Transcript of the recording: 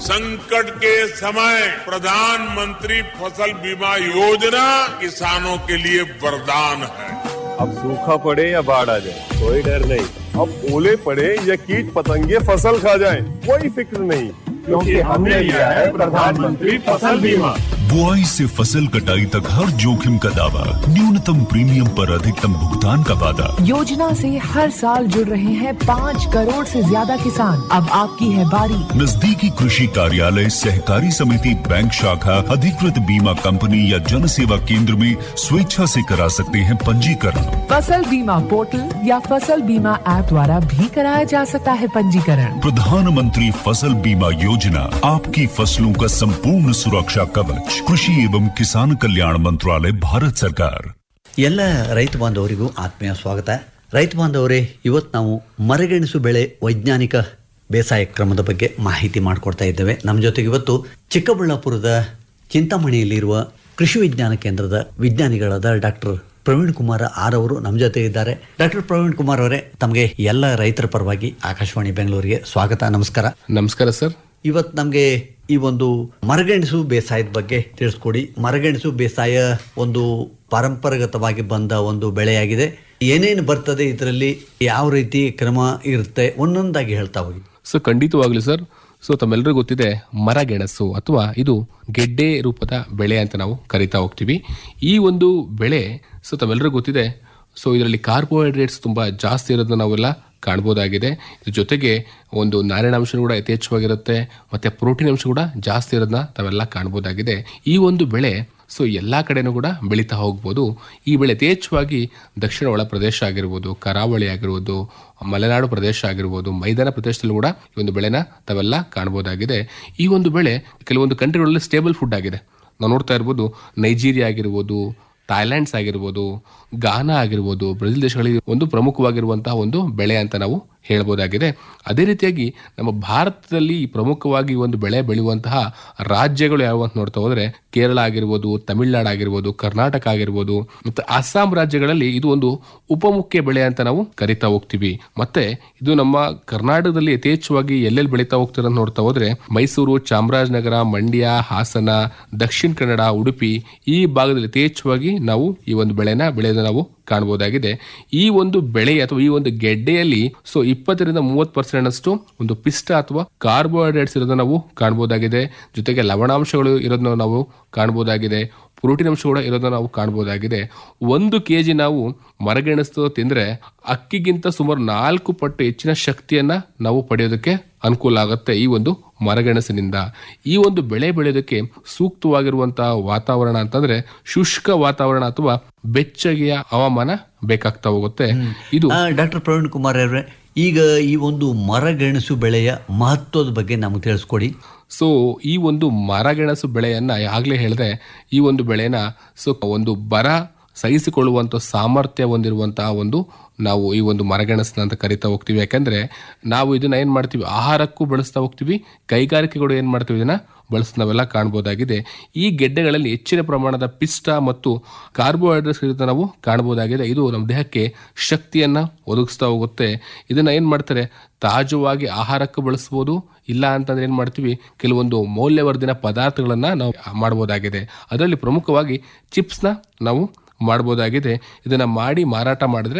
संकट के समय प्रधानमंत्री फसल बीमा योजना किसानों के लिए वरदान है अब सूखा पड़े या बाढ़ आ जाए कोई डर नहीं अब ओले पड़े या कीट पतंगे फसल खा जाए कोई फिक्र नहीं क्योंकि हमने लिया है प्रधानमंत्री फसल बीमा बुआई से फसल कटाई तक हर जोखिम का दावा न्यूनतम प्रीमियम पर अधिकतम भुगतान का वादा योजना से हर साल जुड़ रहे हैं पाँच करोड़ से ज्यादा किसान अब आपकी है बारी नजदीकी कृषि कार्यालय सहकारी समिति बैंक शाखा अधिकृत बीमा कंपनी या जन सेवा केंद्र में स्वेच्छा से करा सकते हैं पंजीकरण फसल बीमा पोर्टल या फसल बीमा ऐप द्वारा भी कराया जा सकता है पंजीकरण प्रधानमंत्री फसल बीमा योजना आपकी फसलों का संपूर्ण सुरक्षा कवच कृषि एवं किसान कल्याण मंत्रालय भारत सरकार ಎಲ್ಲ ರೈತ ಬಾಂಧವರಿಗೂ ಆತ್ಮೀಯ ಸ್ವಾಗತ ರೈತ ಬಾಂಧವರೇ ಇವತ್ತು ನಾವು ಮರಗೆಣಸು ಬೆಳೆ ವೈಜ್ಞಾನಿಕ ಬೇಸಾಯ ಕ್ರಮದ ಬಗ್ಗೆ ಮಾಹಿತಿ ಮಾಡಿಕೊಡ್ತಾ ಇದ್ದೇವೆ ನಮ್ಮ ಜೊತೆಗೆ ಇವತ್ತು ಚಿಕ್ಕಬಳ್ಳಾಪುರದ ಚಿಂತಾಮಣಿಯಲ್ಲಿರುವ ಕೃಷಿ ವಿಜ್ಞಾನ ಕೇಂದ್ರದ ವಿಜ್ಞಾನಿಗಳಾದ ಡಾಕ್ಟರ್ ಪ್ರವೀಣ್ ಕುಮಾರ್ ಆರ್ ಅವರು ನಮ್ಮ ಜೊತೆ ಇದ್ದಾರೆ ಡಾಕ್ಟರ್ ಪ್ರವೀಣ್ ಕುಮಾರ್ ಅವರೇ ತಮಗೆ ಎಲ್ಲ ರೈತರ ಪರವಾಗಿ ಆಕಾಶವಾಣಿ ಬೆಂಗಳೂರಿಗೆ ಸ್ವಾಗತ ನಮಸ್ಕಾರ ನಮಸ್ಕಾರ ಸರ್ ಇವತ್ತು ನಮಗೆ ಈ ಒಂದು ಮರಗೆಣಸು ಬೇಸಾಯದ ಬಗ್ಗೆ ತಿಳಿಸ್ಕೊಡಿ ಮರಗೆಣಸು ಬೇಸಾಯ ಒಂದು ಪಾರಂಪರಾಗತವಾಗಿ ಬಂದ ಒಂದು ಬೆಳೆಯಾಗಿದೆ ಏನೇನು ಬರ್ತದೆ ಇದರಲ್ಲಿ ಯಾವ ರೀತಿ ಕ್ರಮ ಇರುತ್ತೆ ಒಂದೊಂದಾಗಿ ಹೇಳ್ತಾ ಹೋಗಿ ಸೊ ಖಂಡಿತವಾಗ್ಲೂ ಸರ್ ಸೊ ತಮ್ಮೆಲ್ಲರಿಗೂ ಗೊತ್ತಿದೆ ಮರಗೆಣಸು ಅಥವಾ ಇದು ಗೆಡ್ಡೆ ರೂಪದ ಬೆಳೆ ಅಂತ ನಾವು ಕರಿತಾ ಹೋಗ್ತೀವಿ ಈ ಒಂದು ಬೆಳೆ ಸೊ ತಮ್ಮೆಲ್ಲರಿಗೂ ಗೊತ್ತಿದೆ ಸೊ ಇದರಲ್ಲಿ ಕಾರ್ಬೋಹೈಡ್ರೇಟ್ಸ್ ತುಂಬಾ ಜಾಸ್ತಿ ಇರೋದನ್ನ ನಾವೆಲ್ಲ ಕಾಣ್ಬೋದಾಗಿದೆ ಇದ್ರ ಜೊತೆಗೆ ಒಂದು ನಾರಿನಾಂಶ ಕೂಡ ಯಥೇಚ್ಛವಾಗಿರುತ್ತೆ ಮತ್ತೆ ಪ್ರೋಟೀನ್ ಅಂಶ ಕೂಡ ಜಾಸ್ತಿ ಇರೋದನ್ನ ತಾವೆಲ್ಲ ಕಾಣ್ಬೋದಾಗಿದೆ ಈ ಒಂದು ಬೆಳೆ ಸೊ ಎಲ್ಲಾ ಕಡೆನೂ ಕೂಡ ಬೆಳೀತಾ ಹೋಗ್ಬೋದು ಈ ಬೆಳೆ ಯಥೇಚ್ಛವಾಗಿ ದಕ್ಷಿಣ ಒಳ ಪ್ರದೇಶ ಆಗಿರ್ಬೋದು ಕರಾವಳಿ ಆಗಿರ್ಬೋದು ಮಲೆನಾಡು ಪ್ರದೇಶ ಆಗಿರ್ಬೋದು ಮೈದಾನ ಪ್ರದೇಶದಲ್ಲೂ ಕೂಡ ಈ ಒಂದು ಬೆಳೆನ ತಾವೆಲ್ಲ ಕಾಣ್ಬೋದಾಗಿದೆ ಈ ಒಂದು ಬೆಳೆ ಕೆಲವೊಂದು ಕಂಟ್ರಿಗಳಲ್ಲಿ ಸ್ಟೇಬಲ್ ಫುಡ್ ಆಗಿದೆ ನಾವು ನೋಡ್ತಾ ಇರ್ಬೋದು ನೈಜೀರಿಯಾ ಆಗಿರ್ಬೋದು ಥಾಯ್ಲ್ಯಾಂಡ್ಸ್ ಆಗಿರ್ಬೋದು ಗಾನಾ ಆಗಿರ್ಬೋದು ಬ್ರೆಜಿಲ್ ದೇಶಗಳಿಗೆ ಒಂದು ಪ್ರಮುಖವಾಗಿರುವಂತಹ ಒಂದು ಬೆಳೆ ಅಂತ ನಾವು ಹೇಳ್ಬೋದಾಗಿದೆ ಅದೇ ರೀತಿಯಾಗಿ ನಮ್ಮ ಭಾರತದಲ್ಲಿ ಪ್ರಮುಖವಾಗಿ ಒಂದು ಬೆಳೆ ಬೆಳೆಯುವಂತಹ ರಾಜ್ಯಗಳು ಯಾವ ಅಂತ ನೋಡ್ತಾ ಹೋದ್ರೆ ಕೇರಳ ಆಗಿರ್ಬೋದು ತಮಿಳುನಾಡು ಆಗಿರ್ಬೋದು ಕರ್ನಾಟಕ ಆಗಿರ್ಬೋದು ಮತ್ತೆ ಅಸ್ಸಾಂ ರಾಜ್ಯಗಳಲ್ಲಿ ಇದು ಒಂದು ಉಪಮುಖ್ಯ ಬೆಳೆ ಅಂತ ನಾವು ಕರಿತಾ ಹೋಗ್ತೀವಿ ಮತ್ತೆ ಇದು ನಮ್ಮ ಕರ್ನಾಟಕದಲ್ಲಿ ಯಥೇಚ್ಛವಾಗಿ ಎಲ್ಲೆಲ್ಲಿ ಬೆಳೀತಾ ಹೋಗ್ತಾರೆ ಅಂತ ನೋಡ್ತಾ ಹೋದ್ರೆ ಮೈಸೂರು ಚಾಮರಾಜನಗರ ಮಂಡ್ಯ ಹಾಸನ ದಕ್ಷಿಣ ಕನ್ನಡ ಉಡುಪಿ ಈ ಭಾಗದಲ್ಲಿ ಯಥೇಚ್ಛವಾಗಿ ನಾವು ಈ ಒಂದು ಬೆಳೆನ ಬೆಳೆಯೋದನ್ನ ನಾವು ಕಾಣಬಹುದಾಗಿದೆ ಈ ಒಂದು ಬೆಳೆ ಅಥವಾ ಈ ಒಂದು ಗೆಡ್ಡೆಯಲ್ಲಿ ಸೊ ಇಪ್ಪತ್ತರಿಂದ ಮೂವತ್ತು ಪರ್ಸೆಂಟ್ ಅಷ್ಟು ಒಂದು ಪಿಷ್ಟ ಅಥವಾ ಕಾರ್ಬೋಹೈಡ್ರೇಟ್ಸ್ ಇರೋದನ್ನ ನಾವು ಕಾಣಬಹುದಾಗಿದೆ ಜೊತೆಗೆ ಲವಣಾಂಶಗಳು ಇರೋದನ್ನ ನಾವು ಕಾಣಬಹುದಾಗಿದೆ ಪ್ರೋಟೀನ್ ಅಂಶ ಕೂಡ ಇರೋದನ್ನ ನಾವು ಕಾಣಬಹುದಾಗಿದೆ ಒಂದು ಕೆ ಜಿ ನಾವು ಮರಗೆಣಸು ತಿಂದ್ರೆ ಅಕ್ಕಿಗಿಂತ ಸುಮಾರು ನಾಲ್ಕು ಪಟ್ಟು ಹೆಚ್ಚಿನ ಶಕ್ತಿಯನ್ನ ನಾವು ಪಡೆಯೋದಕ್ಕೆ ಅನುಕೂಲ ಆಗುತ್ತೆ ಈ ಒಂದು ಮರಗೆಣಸಿನಿಂದ ಈ ಒಂದು ಬೆಳೆ ಬೆಳೆಯೋದಕ್ಕೆ ಸೂಕ್ತವಾಗಿರುವಂತಹ ವಾತಾವರಣ ಅಂತಂದ್ರೆ ಶುಷ್ಕ ವಾತಾವರಣ ಅಥವಾ ಬೆಚ್ಚಗೆಯ ಹವಾಮಾನ ಬೇಕಾಗ್ತಾ ಹೋಗುತ್ತೆ ಇದು ಡಾಕ್ಟರ್ ಪ್ರವೀಣ್ ಕುಮಾರ್ ಅವರೇ ಈಗ ಈ ಒಂದು ಮರಗೆಣಸು ಬೆಳೆಯ ಮಹತ್ವದ ಬಗ್ಗೆ ನಮಗೆ ತಿಳಿಸ್ಕೊಡಿ ಸೊ ಈ ಒಂದು ಮರಗೆಣಸು ಬೆಳೆಯನ್ನ ಆಗ್ಲೇ ಹೇಳಿದೆ ಈ ಒಂದು ಬೆಳೆನ ಸೊ ಒಂದು ಬರ ಸಹಿಸಿಕೊಳ್ಳುವಂತ ಸಾಮರ್ಥ್ಯ ಹೊಂದಿರುವಂತಹ ಒಂದು ನಾವು ಈ ಒಂದು ಮರಗೆಣಸನ್ನ ಅಂತ ಕರಿತಾ ಹೋಗ್ತೀವಿ ಯಾಕಂದ್ರೆ ನಾವು ಇದನ್ನ ಏನ್ ಮಾಡ್ತೀವಿ ಆಹಾರಕ್ಕೂ ಬಳಸ್ತಾ ಹೋಗ್ತೀವಿ ಕೈಗಾರಿಕೆಗಳು ಏನ್ ಮಾಡ್ತೀವಿ ಇದನ್ನ ಬಳಸಿ ನಾವೆಲ್ಲ ಕಾಣಬಹುದಾಗಿದೆ ಈ ಗೆಡ್ಡೆಗಳಲ್ಲಿ ಹೆಚ್ಚಿನ ಪ್ರಮಾಣದ ಪಿಷ್ಟ ಮತ್ತು ಕಾರ್ಬೋಹೈಡ್ರೇಟ್ಸ್ ಇರೋದನ್ನ ನಾವು ಕಾಣಬಹುದಾಗಿದೆ ಇದು ನಮ್ಮ ದೇಹಕ್ಕೆ ಶಕ್ತಿಯನ್ನ ಒದಗಿಸ್ತಾ ಹೋಗುತ್ತೆ ಇದನ್ನ ಏನ್ ಮಾಡ್ತಾರೆ ತಾಜವಾಗಿ ಆಹಾರಕ್ಕೆ ಬಳಸ್ಬೋದು ಇಲ್ಲ ಅಂತಂದ್ರೆ ಏನ್ ಮಾಡ್ತೀವಿ ಕೆಲವೊಂದು ಮೌಲ್ಯವರ್ಧಿನ ಪದಾರ್ಥಗಳನ್ನ ನಾವು ಮಾಡಬಹುದಾಗಿದೆ ಅದರಲ್ಲಿ ಪ್ರಮುಖವಾಗಿ ಚಿಪ್ಸ್ನ ನಾವು ಮಾಡಬಹುದಾಗಿದೆ ಇದನ್ನ ಮಾಡಿ ಮಾರಾಟ ಮಾಡಿದ್ರೆ